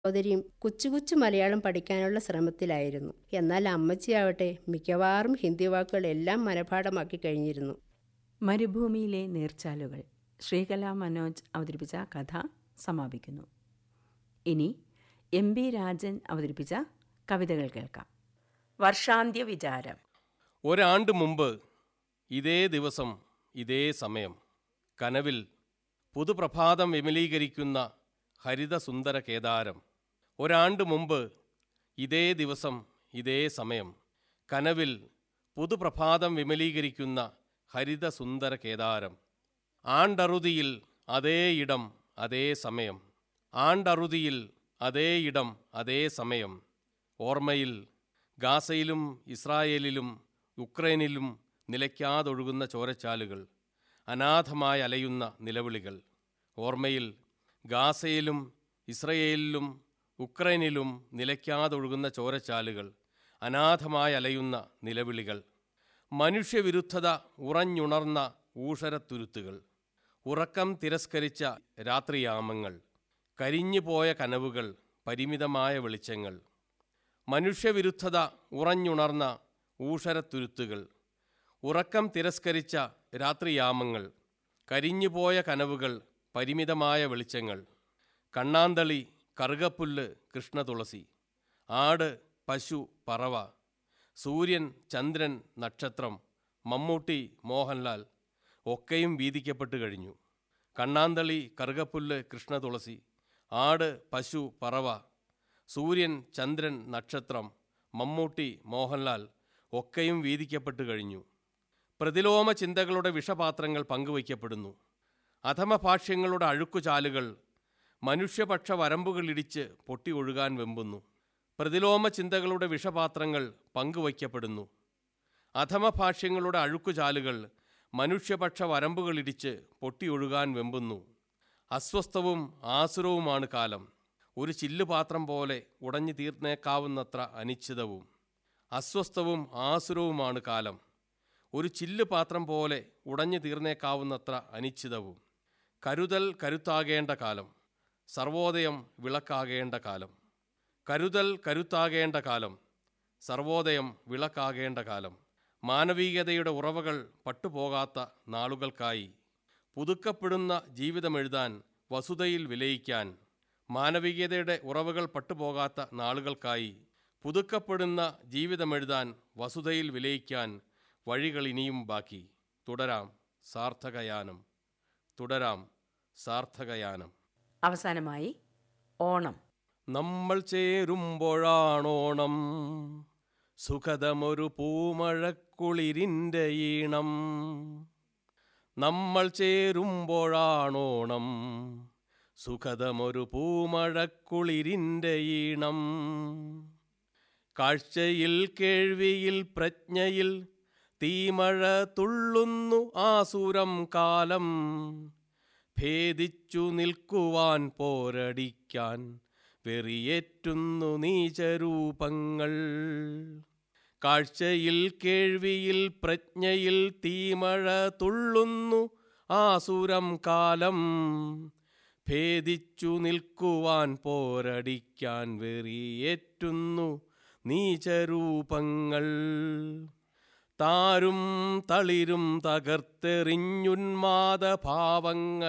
സഹോദരിയും കൊച്ചു കൊച്ചു മലയാളം പഠിക്കാനുള്ള ശ്രമത്തിലായിരുന്നു എന്നാൽ അമ്മച്ചിയാവട്ടെ മിക്കവാറും ഹിന്ദി വാക്കുകൾ എല്ലാം മനഃപാഠമാക്കി കഴിഞ്ഞിരുന്നു മരുഭൂമിയിലെ നീർച്ചാലുകൾ ശ്രീകല മനോജ് അവതരിപ്പിച്ച കഥ സമാപിക്കുന്നു ഇനി എം ബി രാജൻ അവതരിപ്പിച്ച കവിതകൾ കേൾക്കാം വർഷാന്ത്യ വിചാരം ഒരാണ്ട് മുമ്പ് ഇതേ ദിവസം ഇതേ സമയം കനവിൽ പുതുപ്രഭാതം വിമലീകരിക്കുന്ന ഹരിതസുന്ദര കേദാരം ഒരാണ്ട് മുമ്പ് ഇതേ ദിവസം ഇതേ സമയം കനവിൽ പുതുപ്രഭാതം വിമലീകരിക്കുന്ന ഹരിതസുന്ദര കേദാരം ആണ്ടറുതിയിൽ അതേ ഇടം അതേ സമയം ആണ്ടറുതിയിൽ അതേ ഇടം അതേ സമയം ഓർമ്മയിൽ ഗാസയിലും ഇസ്രായേലിലും യുക്രൈനിലും നിലയ്ക്കാതൊഴുകുന്ന ചോരച്ചാലുകൾ അനാഥമായി അലയുന്ന നിലവിളികൾ ഓർമ്മയിൽ ഗാസയിലും ഇസ്രയേലിലും ഉക്രൈനിലും നിലയ്ക്കാതൊഴുകുന്ന ചോരച്ചാലുകൾ അനാഥമായി അലയുന്ന നിലവിളികൾ മനുഷ്യവിരുദ്ധത ഉറഞ്ഞുണർന്ന ഊഷരത്തുരുത്തുകൾ ഉറക്കം തിരസ്കരിച്ച രാത്രിയാമങ്ങൾ കരിഞ്ഞുപോയ കനവുകൾ പരിമിതമായ വെളിച്ചങ്ങൾ മനുഷ്യവിരുദ്ധത ഉറഞ്ഞുണർന്ന ഊഷരത്തുരുത്തുകൾ ഉറക്കം തിരസ്കരിച്ച രാത്രിയാമങ്ങൾ കരിഞ്ഞുപോയ കനവുകൾ പരിമിതമായ വെളിച്ചങ്ങൾ കണ്ണാന്തളി കറുകപ്പുല്ല് കൃഷ്ണതുളസി ആട് പശു പറവ സൂര്യൻ ചന്ദ്രൻ നക്ഷത്രം മമ്മൂട്ടി മോഹൻലാൽ ഒക്കെയും വീതിക്കപ്പെട്ടു കഴിഞ്ഞു കണ്ണാന്തളി കറുകപ്പുല്ല് കൃഷ്ണതുളസി ആട് പശു പറവ സൂര്യൻ ചന്ദ്രൻ നക്ഷത്രം മമ്മൂട്ടി മോഹൻലാൽ ഒക്കെയും വീതിക്കപ്പെട്ടു കഴിഞ്ഞു പ്രതിലോമ ചിന്തകളുടെ വിഷപാത്രങ്ങൾ പങ്കുവയ്ക്കപ്പെടുന്നു അധമഭാഷ്യങ്ങളുടെ അഴുക്കുചാലുകൾ മനുഷ്യപക്ഷ വരമ്പുകളിടിച്ച് പൊട്ടി ഒഴുകാൻ വെമ്പുന്നു പ്രതിലോമ ചിന്തകളുടെ വിഷപാത്രങ്ങൾ പങ്കുവയ്ക്കപ്പെടുന്നു അധമഭാഷ്യങ്ങളുടെ അഴുക്കുചാലുകൾ മനുഷ്യപക്ഷ വരമ്പുകളിടിച്ച് പൊട്ടിയൊഴുകാൻ വെമ്പുന്നു അസ്വസ്ഥവും ആസുരവുമാണ് കാലം ഒരു ചില്ലുപാത്രം പോലെ ഉടഞ്ഞു തീർന്നേക്കാവുന്നത്ര അനിശ്ചിതവും അസ്വസ്ഥവും ആസുരവുമാണ് കാലം ഒരു ചില്ലുപാത്രം പോലെ ഉടഞ്ഞു തീർന്നേക്കാവുന്നത്ര അനിശ്ചിതവും കരുതൽ കരുത്താകേണ്ട കാലം സർവോദയം വിളക്കാകേണ്ട കാലം കരുതൽ കരുത്താകേണ്ട കാലം സർവോദയം വിളക്കാകേണ്ട കാലം മാനവികതയുടെ ഉറവകൾ പട്ടുപോകാത്ത നാളുകൾക്കായി പുതുക്കപ്പെടുന്ന ജീവിതമെഴുതാൻ വസുതയിൽ വിലയിക്കാൻ മാനവികതയുടെ ഉറവുകൾ പട്ടുപോകാത്ത നാളുകൾക്കായി പുതുക്കപ്പെടുന്ന ജീവിതമെഴുതാൻ വസുതയിൽ വിലയിക്കാൻ വഴികൾ ഇനിയും ബാക്കി തുടരാം സാർത്ഥകയാനം തുടരാം സാർത്ഥകയാനം അവസാനമായി ഓണം നമ്മൾ ചേരുമ്പോഴാണോണം സുഖതമൊരു പൂമഴക്കുളിരിൻ്റെ ഈണം നമ്മൾ ചേരുമ്പോഴാണോണം സുഖതമൊരു പൂമഴക്കുളിരിൻ്റെ ഈണം കാഴ്ചയിൽ കേൾവിയിൽ പ്രജ്ഞയിൽ തീമഴ തുള്ളുന്നു ആസുരം കാലം ഭേദിച്ചു നിൽക്കുവാൻ പോരടിക്കാൻ വെറിയേറ്റുന്നു നീചരൂപങ്ങൾ കാഴ്ചയിൽ കേൾവിയിൽ പ്രജ്ഞയിൽ തീമഴ തുള്ളുന്നു ആസുരം കാലം ഭേദിച്ചു നിൽക്കുവാൻ പോരടിക്കാൻ വെറിയേറ്റുന്നു നീചരൂപങ്ങൾ താരും തളിരും തകർത്തെറിഞ്ഞുന്മാദ ഭാവങ്ങൾ